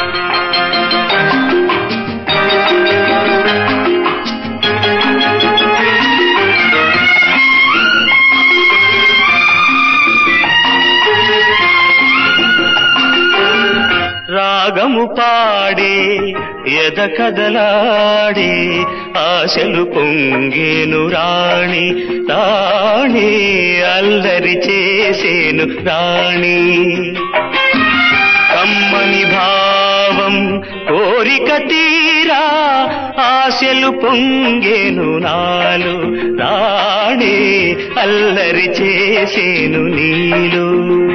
రాగము పాడే ఎద కదలాడే ఆశలు పొంగేను రాణి రాణి అల్లరి చేసేను రాణి కమ్మని భావం కోరిక తీరా ఆశలు పొంగేను నాలు రాణి అల్లరి చేసేను నీలు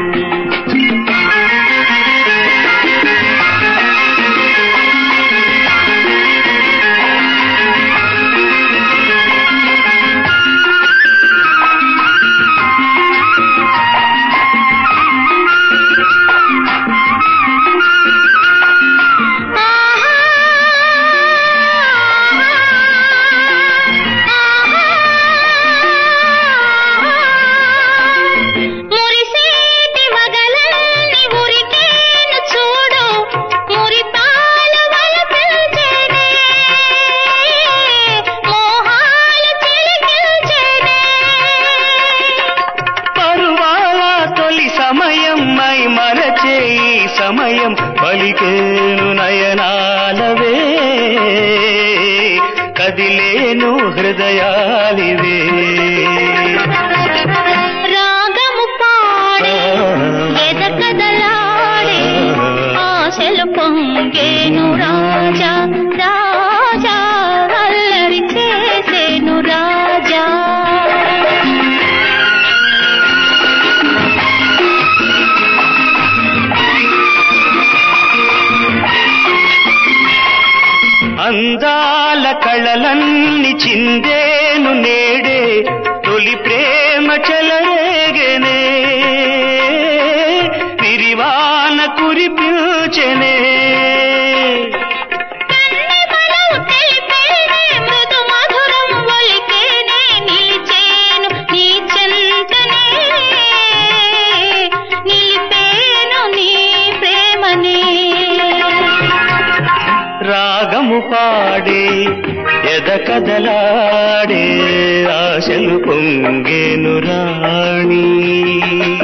మురిసేటి వగలన్నీ ఉరికేను చూడు మురిపాల వలపుల్చేనే మోహాలు చిలికిల్చేనే పరువాల తొలి సమయం మై మరచే ఈ సమయం పలికేను నయనాలవే కదిలేను హృదయాలివే రాగము పాడే ఎద కదలాడే ఆశలు పొంగేను రాజా రాజా అల్లరి చేసేను రాజా అందాల కళలన్నీ చిందేను నేడే తొలి ప్రేమ చెలరేగనే విరివాన కురిపించనే కన్నెమలు తెలిపేనే మృదు మధురం ఒలికేనే నిలిచేను నీ చెంతనే నిలిపేను నీ ప్రేమనే రాగము పాడే ఎద కదలాడే ఆశలు పొంగేను రాణి